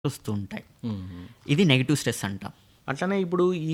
వస్తూ ఉంటాయి ఇది నెగిటివ్ స్ట్రెస్ అంటాం అట్లనే ఇప్పుడు ఈ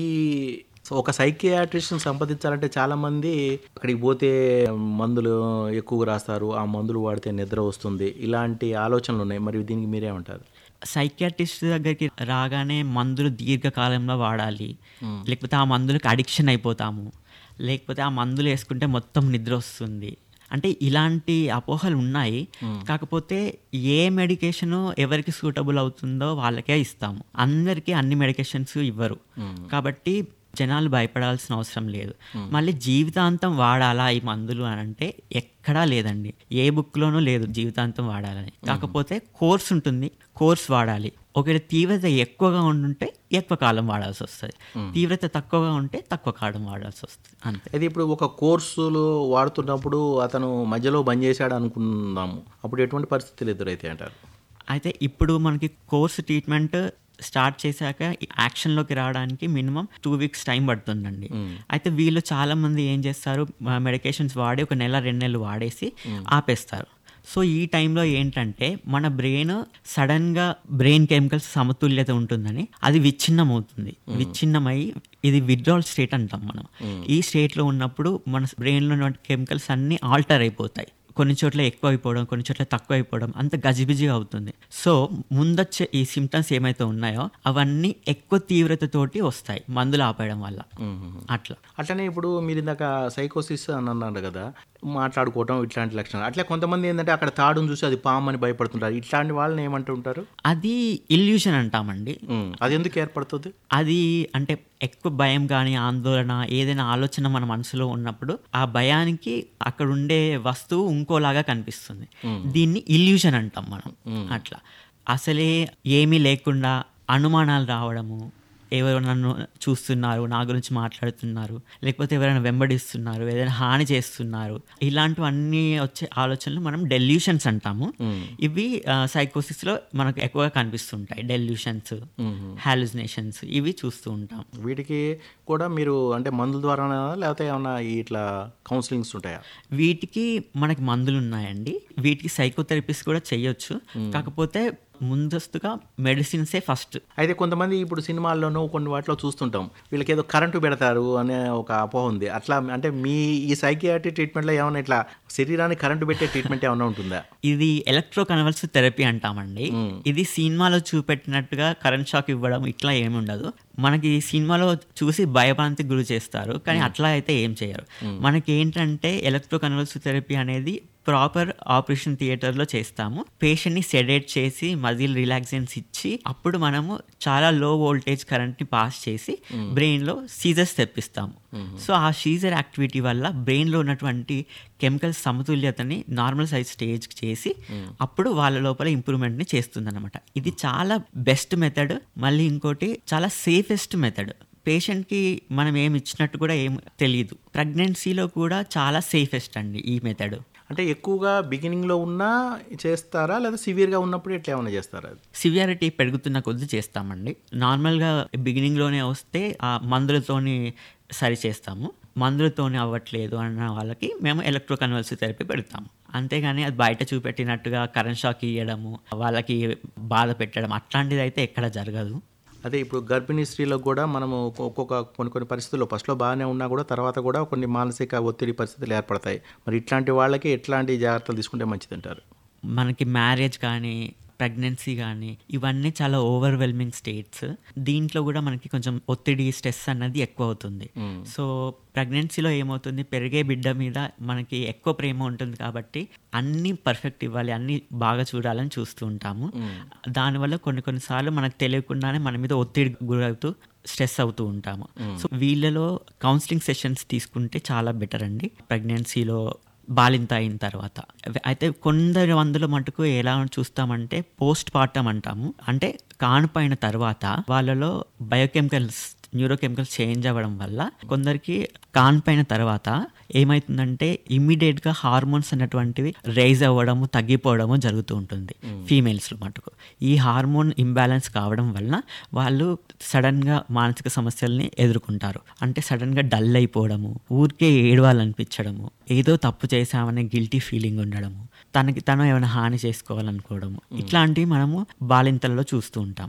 ఒక సైకియాట్రిస్ట్ని సంపాదించాలంటే చాలామంది అక్కడికి పోతే మందులు ఎక్కువగా రాస్తారు ఆ మందులు వాడితే నిద్ర వస్తుంది ఇలాంటి ఆలోచనలు ఉన్నాయి మరి దీనికి మీరేమంటారు సైకియాట్రిస్ట్ దగ్గరికి రాగానే మందులు దీర్ఘకాలంలో వాడాలి లేకపోతే ఆ మందులకు అడిక్షన్ అయిపోతాము లేకపోతే ఆ మందులు వేసుకుంటే మొత్తం నిద్ర వస్తుంది అంటే ఇలాంటి అపోహలు ఉన్నాయి కాకపోతే ఏ మెడికేషన్ ఎవరికి సూటబుల్ అవుతుందో వాళ్ళకే ఇస్తాము అందరికీ అన్ని మెడికేషన్స్ ఇవ్వరు కాబట్టి జనాలు భయపడాల్సిన అవసరం లేదు మళ్ళీ జీవితాంతం వాడాలా ఈ మందులు అని అంటే ఎక్కడా లేదండి ఏ బుక్లోనూ లేదు జీవితాంతం వాడాలని కాకపోతే కోర్స్ ఉంటుంది కోర్స్ వాడాలి ఒకవేళ తీవ్రత ఎక్కువగా ఉండుంటే ఎక్కువ కాలం వాడాల్సి వస్తుంది తీవ్రత తక్కువగా ఉంటే తక్కువ కాలం వాడాల్సి వస్తుంది అంతే అయితే ఇప్పుడు ఒక కోర్సులు వాడుతున్నప్పుడు అతను మధ్యలో బంద్ చేశాడు అనుకుందాము అప్పుడు ఎటువంటి పరిస్థితులు ఎదురైతాయి అంటారు అయితే ఇప్పుడు మనకి కోర్స్ ట్రీట్మెంట్ స్టార్ట్ చేశాక యాక్షన్లోకి రావడానికి మినిమం టూ వీక్స్ టైం పడుతుందండి అయితే వీళ్ళు చాలా మంది ఏం చేస్తారు మెడికేషన్స్ వాడి ఒక నెల రెండు నెలలు వాడేసి ఆపేస్తారు సో ఈ టైంలో ఏంటంటే మన బ్రెయిన్ సడన్గా బ్రెయిన్ కెమికల్స్ సమతుల్యత ఉంటుందని అది విచ్ఛిన్నం అవుతుంది విచ్ఛిన్నమై ఇది విత్డ్రాల్ స్టేట్ అంటాం మనం ఈ స్టేట్లో ఉన్నప్పుడు మన బ్రెయిన్లో ఉన్న కెమికల్స్ అన్నీ ఆల్టర్ అయిపోతాయి కొన్ని చోట్ల ఎక్కువ అయిపోవడం కొన్ని చోట్ల తక్కువ అయిపోవడం అంత గజిబిజిగా అవుతుంది సో ముందొచ్చే ఈ సిమ్టమ్స్ ఏమైతే ఉన్నాయో అవన్నీ ఎక్కువ తీవ్రతతోటి వస్తాయి మందులు ఆపేయడం వల్ల అట్లా అట్లనే ఇప్పుడు మీరు ఇందాక సైకోసిస్ అని అన్నారు కదా మాట్లాడుకోవటం ఇట్లాంటి లక్షణాలు అట్లే కొంతమంది ఏంటంటే అక్కడ తాడును చూసి అది పాము అని భయపడుతుంటారు ఇట్లాంటి వాళ్ళని ఏమంటుంటారు అది ఇల్యూషన్ అంటామండి ఉమ్, అది ఎందుకు ఏర్పడుతుంది అది అంటే ఎక్కువ భయం కానీ ఆందోళన ఏదైనా ఆలోచన మన మనసులో ఉన్నప్పుడు ఆ భయానికి అక్కడ ఉండే వస్తువు ఇంకోలాగా కనిపిస్తుంది దీన్ని ఇల్యూషన్ అంటాం మనం అట్లా అసలే ఏమీ లేకుండా అనుమానాలు రావడము ఎవరు నన్ను చూస్తున్నారు నా గురించి మాట్లాడుతున్నారు లేకపోతే ఎవరైనా వెంబడిస్తున్నారు ఏదైనా హాని చేస్తున్నారు ఇలాంటివన్నీ వచ్చే ఆలోచనలు మనం డెల్యూషన్స్ అంటాము ఇవి సైకోసిస్ లో మనకు ఎక్కువగా కనిపిస్తుంటాయి డెల్యూషన్స్ హాలుసినేషన్స్ ఇవి చూస్తూ ఉంటాం వీటికి కూడా మీరు అంటే మందుల ద్వారా లేకపోతే ఏమన్నా ఇట్లా కౌన్సిలింగ్స్ ఉంటాయా వీటికి మనకి మందులు ఉన్నాయండి వీటికి సైకోథెరపీస్ కూడా చేయొచ్చు కాకపోతే ముందస్తుగా మెడిసిన్సే ఫస్ట్ అయితే కొంతమంది ఇప్పుడు సినిమాల్లోనూ కొన్ని వాటిలో చూస్తుంటాం వీళ్ళకి ఏదో కరెంటు పెడతారు అనే ఒక అపోహ ఉంది అట్లా అంటే మీ ఈ సైకియాట్రీ ట్రీట్మెంట్లో ఏమైనా ఇట్లా శరీరానికి కరెంటు పెట్టే ట్రీట్మెంట్ ఏమైనా ఉంటుందా ఇది ఎలక్ట్రో కన్వల్స్ థెరపీ అంటామండి ఇది సినిమాలో చూపెట్టినట్టుగా కరెంట్ షాక్ ఇవ్వడం ఇట్లా ఏమి ఉండదు మనకి ఈ సినిమాలో చూసి భయభ్రాంతికి గురి చేస్తారు కానీ అట్లా అయితే ఏం చేయరు మనకి ఏంటంటే ఎలక్ట్రో కన్వల్స్ థెరపీ అనేది ప్రాపర్ ఆపరేషన్ థియేటర్లో చేస్తాము పేషెంట్ని సెడేట్ చేసి మజిల్ రిలాక్సెన్స్ ఇచ్చి అప్పుడు మనము చాలా లో వోల్టేజ్ కరెంట్ని పాస్ చేసి బ్రెయిన్లో సీజర్స్ తెప్పిస్తాము సో ఆ సీజర్ యాక్టివిటీ వల్ల బ్రెయిన్లో ఉన్నటువంటి కెమికల్ సమతుల్యతని నార్మల్ సైజ్ స్టేజ్ చేసి అప్పుడు వాళ్ళ లోపల ఇంప్రూవ్మెంట్ని చేస్తుంది అనమాట ఇది చాలా బెస్ట్ మెథడ్ మళ్ళీ ఇంకోటి చాలా సేఫెస్ట్ మెథడ్ పేషెంట్కి మనం ఏమి ఇచ్చినట్టు కూడా ఏం తెలియదు ప్రెగ్నెన్సీలో కూడా చాలా సేఫెస్ట్ అండి ఈ మెథడ్ అంటే ఎక్కువగా బిగినింగ్లో ఉన్నా చేస్తారా లేదా సివియర్గా ఉన్నప్పుడు ఇట్లా ఏమైనా చేస్తారా సివియారిటీ పెరుగుతున్న కొద్దీ చేస్తామండి నార్మల్గా బిగినింగ్లోనే వస్తే ఆ మందులతోని సరి చేస్తాము మందులతోనే అవ్వట్లేదు అన్న వాళ్ళకి మేము ఎలక్ట్రో కన్వల్సివ్ థెరపీ పెడతాము అంతేగాని అది బయట చూపెట్టినట్టుగా కరెంట్ షాక్ ఇవ్వడము వాళ్ళకి బాధ పెట్టడం అట్లాంటిది అయితే ఎక్కడ జరగదు అదే ఇప్పుడు గర్భిణీ స్త్రీలకు కూడా మనము ఒక్కొక్క కొన్ని కొన్ని పరిస్థితుల్లో ఫస్ట్లో బాగానే ఉన్నా కూడా తర్వాత కూడా కొన్ని మానసిక ఒత్తిడి పరిస్థితులు ఏర్పడతాయి మరి ఇట్లాంటి వాళ్ళకి ఎట్లాంటి జాగ్రత్తలు తీసుకుంటే మంచిది అంటారు మనకి మ్యారేజ్ కానీ ప్రెగ్నెన్సీ కానీ ఇవన్నీ చాలా ఓవర్వెల్మింగ్ స్టేట్స్ దీంట్లో కూడా మనకి కొంచెం ఒత్తిడి స్ట్రెస్ అన్నది ఎక్కువ అవుతుంది సో ప్రెగ్నెన్సీలో ఏమవుతుంది పెరిగే బిడ్డ మీద మనకి ఎక్కువ ప్రేమ ఉంటుంది కాబట్టి అన్నీ పర్ఫెక్ట్ ఇవ్వాలి అన్నీ బాగా చూడాలని చూస్తూ ఉంటాము దానివల్ల కొన్ని కొన్నిసార్లు మనకు తెలియకుండానే మన మీద ఒత్తిడి గురవుతూ స్ట్రెస్ అవుతూ ఉంటాము సో వీళ్ళలో కౌన్సిలింగ్ సెషన్స్ తీసుకుంటే చాలా బెటర్ అండి ప్రెగ్నెన్సీలో బాలింత అయిన తర్వాత అయితే కొందరు అందులో మటుకు ఎలా చూస్తామంటే పోస్ట్ పార్టం అంటాము అంటే కానుపైన తర్వాత వాళ్ళలో బయోకెమికల్స్ న్యూరోకెమికల్స్ చేంజ్ అవ్వడం వల్ల కొందరికి కాన్పైన తర్వాత ఏమవుతుందంటే ఇమ్మీడియట్గా హార్మోన్స్ అన్నటువంటివి రైజ్ అవ్వడము తగ్గిపోవడము జరుగుతూ ఉంటుంది ఫీమేల్స్లో మటుకు ఈ హార్మోన్ ఇంబ్యాలెన్స్ కావడం వలన వాళ్ళు సడన్గా మానసిక సమస్యల్ని ఎదుర్కొంటారు అంటే సడన్గా డల్ అయిపోవడము ఊరికే ఏడవాలనిపించడము ఏదో తప్పు చేశామనే గిల్టీ ఫీలింగ్ ఉండడము తనకి తను ఏమైనా హాని చేసుకోవాలనుకోవడము ఇట్లాంటివి మనము బాలింతలలో చూస్తూ ఉంటాం